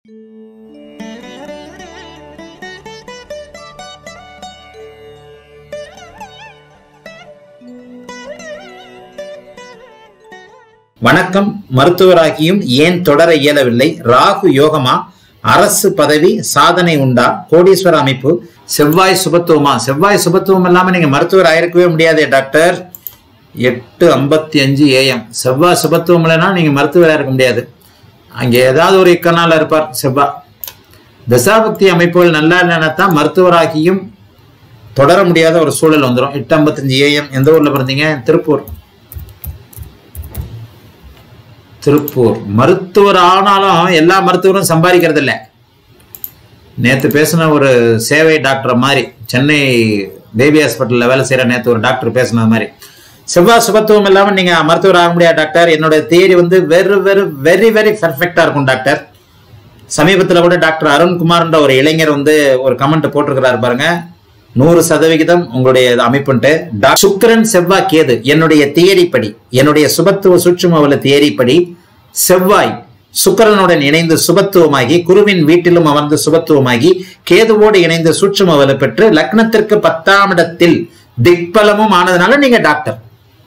வணக்கம் மருத்துவராகியும் ஏன் தொடர இயலவில்லை ராகு யோகமா அரசு பதவி சாதனை உண்டா கோடீஸ்வர அமைப்பு செவ்வாய் சுபத்துவமா செவ்வாய் சுபத்துவம் இல்லாம நீங்க மருத்துவர் ஆயிருக்கவே முடியாதே டாக்டர் எட்டு ஐம்பத்தி அஞ்சு ஏஎம் செவ்வாய் சுபத்துவம் இல்லைன்னா நீங்க மருத்துவராக இருக்க முடியாது அங்கே ஏதாவது ஒரு இக்கனால இருப்பார் செவ்வாய் தசாபக்தி அமைப்புகள் நல்லா இல்லைன்னா தான் மருத்துவராகியும் தொடர முடியாத ஒரு சூழல் வந்துடும் எட்டு ஐம்பத்தஞ்சு ஏஎம் எந்த ஊர்ல பிறந்தீங்க திருப்பூர் திருப்பூர் மருத்துவர் ஆனாலும் எல்லா மருத்துவரும் சம்பாதிக்கிறது இல்லை நேற்று பேசின ஒரு சேவை டாக்டர் மாதிரி சென்னை பேபி ஹாஸ்பிட்டலில் வேலை செய்கிற நேற்று ஒரு டாக்டர் பேசினது மாதிரி செவ்வாய் சுபத்துவம் இல்லாமல் நீங்கள் மருத்துவர் ஆக முடியாது டாக்டர் என்னோட தியரி வந்து வெறு வெறு வெரி வெரி பர்ஃபெக்டாக இருக்கும் டாக்டர் சமீபத்தில் கூட டாக்டர் அருண்குமார்ன்ற ஒரு இளைஞர் வந்து ஒரு கமெண்ட் போட்டிருக்கிறாரு பாருங்க நூறு சதவிகிதம் உங்களுடைய அமைப்புன்ட்டு டா- சுக்கிரன் செவ்வாய் கேது என்னுடைய தியரி படி என்னுடைய சுபத்துவ சூட்சுமவல தியரி படி செவ்வாய் சுக்கிரனுடன் இணைந்து சுபத்துவமாகி குருவின் வீட்டிலும் அமர்ந்து சுபத்துவமாகி கேதுவோடு இணைந்து சூட்சுமவல பெற்று லக்னத்திற்கு பத்தாம் இடத்தில் திக்பலமும் ஆனதுனால நீங்க டாக்டர்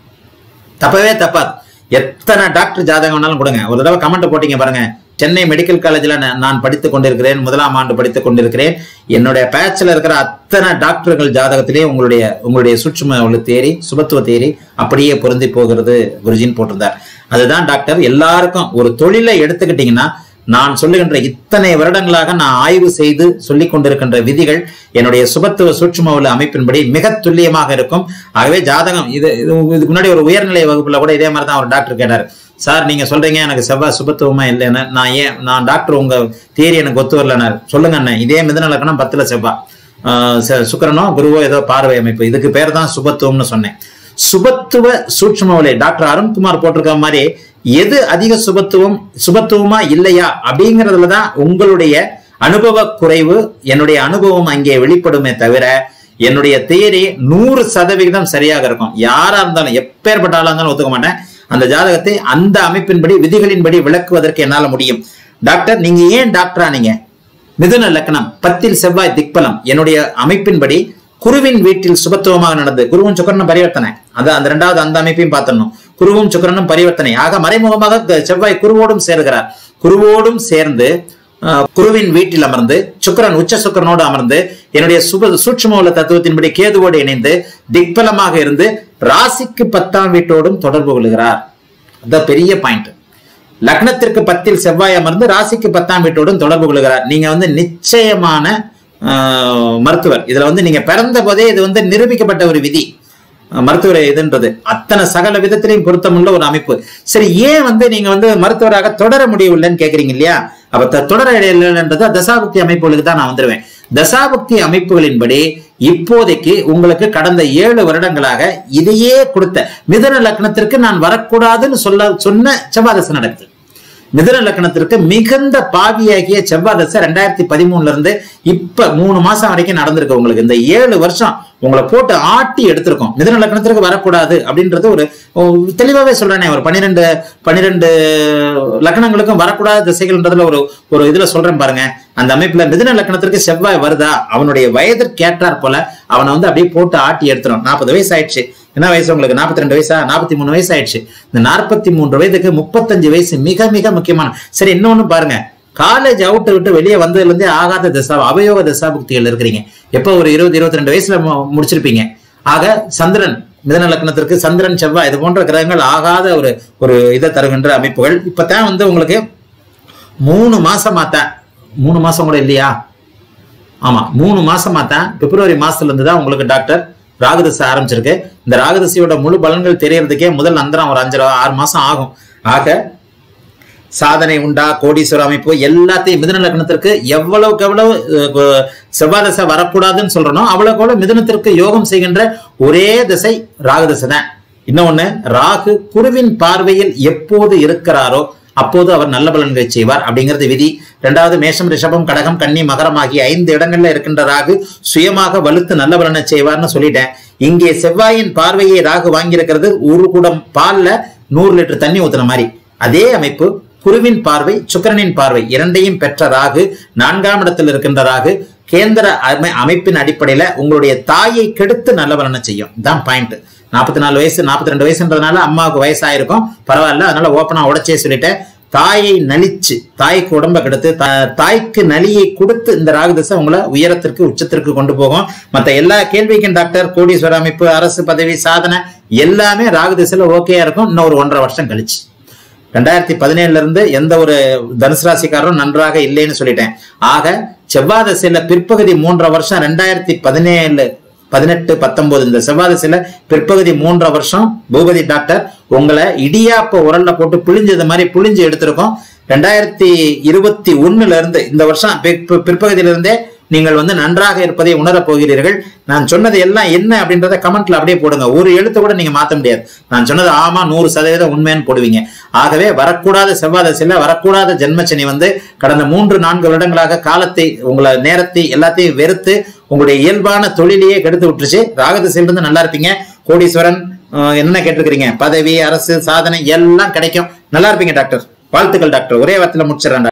தப்பவே தப்பாது எத்தனை டாக்டர் ஜாதகம் வேணாலும் கொடுங்க ஒரு தடவை கமெண்ட் போட்டீங்க பாருங்க சென்னை மெடிக்கல் காலேஜில் நான் படித்துக் கொண்டிருக்கிறேன் முதலாம் ஆண்டு படித்துக் கொண்டிருக்கிறேன் என்னுடைய பேட்சில் இருக்கிற அத்தனை டாக்டர்கள் ஜாதகத்திலே உங்களுடைய உங்களுடைய சூட்சும உள்ள தேரி சுபத்துவ தேரி அப்படியே பொருந்தி போகிறது குருஜின்னு போட்டிருந்தார் அதுதான் டாக்டர் எல்லாருக்கும் ஒரு தொழிலை எடுத்துக்கிட்டீங்கன்னா நான் சொல்லுகின்ற இத்தனை வருடங்களாக நான் ஆய்வு செய்து சொல்லிக் கொண்டிருக்கின்ற விதிகள் என்னுடைய சுபத்துவ சூட்சும உள்ள அமைப்பின்படி மிக துல்லியமாக இருக்கும் ஆகவே ஜாதகம் இது இது இதுக்கு முன்னாடி ஒரு உயர்நிலை வகுப்புல கூட இதே மாதிரி தான் ஒரு டாக்டர் கேட்டார் சார் நீங்க சொல்றீங்க எனக்கு செவ்வாய் சுபத்துவமா இல்லைன்னு நான் ஏன் நான் டாக்டர் உங்க தியரி எனக்கு ஒத்து வரலனார் சொல்லுங்க அண்ணன் இதே மிதன லக்கணம் பத்துல செவ்வாய் ஆஹ் ச- சுக்கிரனோ குருவோ ஏதோ பார்வை அமைப்பு இதுக்கு பேர் தான் சுபத்துவம்னு சொன்னேன் சுபத்துவ சூட்சுமவலை டாக்டர் அருண்குமார் போட்டிருக்க மாதிரி எது அதிக சுபத்துவம் சுபத்துவமா இல்லையா அப்படிங்கறதுல தான் உங்களுடைய அனுபவ குறைவு என்னுடைய அனுபவம் அங்கே வெளிப்படுமே தவிர என்னுடைய தியரி நூறு சதவிகிதம் சரியாக இருக்கும் யாரா இருந்தாலும் எப்பேற்பட்ட ஆளா இருந்தாலும் ஒத்துக்க மாட்டேன் அந்த ஜாதகத்தை அந்த அமைப்பின்படி விதிகளின்படி விளக்குவதற்கு என்னால முடியும் டாக்டர் நீங்க ஏன் டாக்டரா நீங்க மிதுன லக்னம் பத்தில் செவ்வாய் திக்பலம் என்னுடைய அமைப்பின்படி குருவின் வீட்டில் சுபத்துவமாக நடந்தது குருவும் சுக்கரனும் பரிவர்த்தனை அது அந்த ரெண்டாவது அந்த அமைப்பையும் பார்த்துடணும் குருவும் சுக்கரனும் பரிவர்த்தனை ஆக மறைமுகமாக க- செவ்வாய் குருவோடும் சேருகிறார் குருவோடும் சேர்ந்து ஆஹ், குருவின் வீட்டில் அமர்ந்து சுக்கிரன் உச்ச சுக்கிரனோடு அமர்ந்து என்னுடைய சுப சூட்சும உள்ள தத்துவத்தின்படி கேதுவோடு இணைந்து திக்பலமாக இருந்து ராசிக்கு பத்தாம் வீட்டோடும் தொடர்பு கொள்கிறார் அதான் பெரிய பாயிண்ட் லக்னத்திற்கு பத்தில் செவ்வாய் அமர்ந்து ராசிக்கு பத்தாம் வீட்டோடும் தொடர்பு கொள்கிறார் நீங்க வந்து நிச்சயமான ஆஹ், மருத்துவர் இதுல வந்து நீங்க பிறந்த போதே இது வந்து நிரூபிக்கப்பட்ட ஒரு விதி அஹ், மருத்துவர் இதுன்றது அத்தனை சகல விதத்திலையும் பொருத்தமுள்ள ஒரு அமைப்பு சரி ஏன் வந்து நீங்க வந்து மருத்துவராக தொடர முடியவில்லைன்னு கேக்குறீங்க இல்லையா அப்ப த- தொடர இல்லைன்றது தசாபக்தி அமைப்புகளுக்கு தான் நான் வந்துருவேன் தசாபக்தி அமைப்புகளின்படி இப்போதைக்கு உங்களுக்கு கடந்த ஏழு வருடங்களாக இதையே கொடுத்த மிதன லக்னத்திற்கு நான் வரக்கூடாதுன்னு சொல்ல சொன்ன செவ்வாதசை நடக்குது மிதுன லக்னத்திற்கு மிகுந்த பாவியாகிய செவ்வாய் தசை ரெண்டாயிரத்தி பதிமூணுல இருந்து இப்ப மூணு மாசம் வரைக்கும் நடந்திருக்கு உங்களுக்கு இந்த ஏழு வருஷம் உங்களை போட்டு ஆட்டி எடுத்திருக்கோம் மிதுன லக்னத்திற்கு வரக்கூடாது அப்படின்றது ஒரு ஒரு தெளிவாவே சொல்றேனே ஒரு பன்னிரெண்டு பன்னிரெண்டு லக்னங்களுக்கும் வரக்கூடாத திசைகள்ன்றதுல ஒரு ஒரு இதுல சொல்றேன் பாருங்க அந்த அமைப்புல மிதுன லக்னத்திற்கு செவ்வாய் வருதா அவனுடைய வயதிற்கு ஏற்றாற் போல அவனை வந்து அப்படியே போட்டு ஆட்டி எடுத்துரும் நாற்பது வயசு ஆயிடுச்சு என்ன வயசு உங்களுக்கு நாற்பத்தி ரெண்டு வயசா நாற்பத்தி மூணு வயசு ஆயிடுச்சு இந்த நாற்பத்தி மூன்று வயதுக்கு முப்பத்தஞ்சு வயசு மிக மிக முக்கியமான சரி இன்னொன்னு பாருங்க காலேஜ் அவுட்டை விட்டு வெளியே வந்ததுல இருந்தே ஆகாத தசா அவயோக தசாபுக்திகள் இருக்கிறீங்க எப்போ ஒரு இருபது இருபத்தி ரெண்டு வயசுல மு- முடிச்சிருப்பீங்க ஆக சந்திரன் மிதன லக்னத்திற்கு சந்திரன் செவ்வாய் இது போன்ற கிரகங்கள் ஆகாத ஒரு ஒரு இதை தருகின்ற அமைப்புகள் இப்பதான் வந்து உங்களுக்கு மூணு மாசமா தான் மூணு மாசம் கூட இல்லையா ஆமா மூணு மாசமா தான் பிப்ரவரி மாசத்துல இருந்து தான் உங்களுக்கு டாக்டர் ராகுதசை ஆரம்பிச்சிருக்கு இந்த ராகுதசையோட முழு பலன்கள் தெரியறதுக்கே முதல் அந்தரம் ஒரு அஞ்சு ஆறு மாசம் ஆகும் ஆக சாதனை உண்டா கோடீஸ்வர அமைப்பு எல்லாத்தையும் மிதுன லக்னத்திற்கு எவ்வளவுக்கு எவ்வளவு அஹ், செவ்வாய் தசை வரக்கூடாதுன்னு சொல்றனோ அவ்வளவுக்கு எவ்வளவு மிதுனத்திற்கு யோகம் செய்கின்ற ஒரே திசை ராகு தசை தான் இன்னொன்னு ராகு குருவின் பார்வையில் எப்போது இருக்கிறாரோ அப்போது அவர் நல்ல பலன்களை செய்வார் அப்படிங்கிறது விதி ரெண்டாவது மேஷம் ரிஷபம் கடகம் கன்னி மகரம் ஆகிய ஐந்து இடங்கள்ல இருக்கின்ற ராகு சுயமாக வலுத்து நல்ல பலனை செய்வார்னு சொல்லிட்டேன் இங்கே செவ்வாயின் பார்வையை ராகு வாங்கியிருக்கிறது ஒரு குடம் பால்ல நூறு லிட்டர் தண்ணி ஊத்துன மாதிரி அதே அமைப்பு குருவின் பார்வை சுக்கிரனின் பார்வை இரண்டையும் பெற்ற ராகு நான்காம் இடத்தில் இருக்கின்ற ராகு கேந்திர அமை- அமைப்பின் அடிப்படையில உங்களுடைய தாயை கெடுத்து நல்ல பலனை செய்யும் தான் பாயிண்ட் நாற்பத்தி நாலு வயசு நாற்பத்தி ரெண்டு வயசுன்றதுனால அம்மாவுக்கு வயசாயிருக்கும் பரவாயில்ல அதனால ஓப்பனா உடச்சே சொல்லிட்டேன் தாயை நலிச்சு தாய்க்கு உடம்ப கெடுத்து தா- தாய்க்கு நலியை கொடுத்து இந்த ராகு திசை உங்களை உயரத்திற்கு உச்சத்திற்கு கொண்டு போகும் மத்த எல்லா கேள்விக்கும் டாக்டர் கோடீஸ்வர அமைப்பு அரசு பதவி சாதனை எல்லாமே ராகு திசையில ஓகேயா இருக்கும் இன்னும் ஒரு ஒன்றரை வருஷம் கழிச்சு ரெண்டாயிரத்தி பதினேழுல இருந்து எந்த ஒரு தனுசு ராசிக்காரரும் நன்றாக இல்லைன்னு சொல்லிட்டேன் ஆக செவ்வாய் திசையில பிற்பகுதி மூன்றரை வருஷம் ரெண்டாயிரத்தி பதினேழு பதினெட்டு பத்தொன்பது இந்த செவ்வாய் திசையில பிற்பகுதி மூன்றரை வருஷம் பூபதி டாக்டர் உங்களை இடியாப்ப உரல்ல போட்டு பிழிஞ்சது மாதிரி பிழிஞ்சு எடுத்திருக்கோம் ரெண்டாயிரத்தி இருபத்தி ஒண்ணுல இருந்து இந்த வருஷம் பிற்ப- பிற்பகுதியிலிருந்தே நீங்கள் வந்து நன்றாக இருப்பதை உணரப் போகிறீர்கள் நான் சொன்னது எல்லாம் என்ன அப்படின்றத கமெண்ட்ல அப்படியே போடுங்க ஒரு எழுத்து கூட நீங்க மாத்த முடியாது நான் சொன்னது ஆமா நூறு சதவீதம் உண்மைன்னு போடுவீங்க ஆகவே வரக்கூடாத செவ்வாய் திசையில வரக்கூடாத ஜென்மச்சனி வந்து கடந்த மூன்று நான்கு வருடங்களாக காலத்தை உங்களை நேரத்தை எல்லாத்தையும் வெறுத்து உங்களுடைய இயல்பான தொழிலையே கெடுத்து விட்டுருச்சு ராகதிசையிலிருந்து நல்லா இருப்பீங்க கோடீஸ்வரன் அஹ், என்ன கேட்டிருக்கிறீங்க பதவி அரசு சாதனை எல்லாம் கிடைக்கும் நல்லா இருப்பீங்க டாக்டர் வாழ்த்துக்கள் டாக்டர் ஒரே வார்த்தையில முடிச்சிடறேன் டாக்டர்.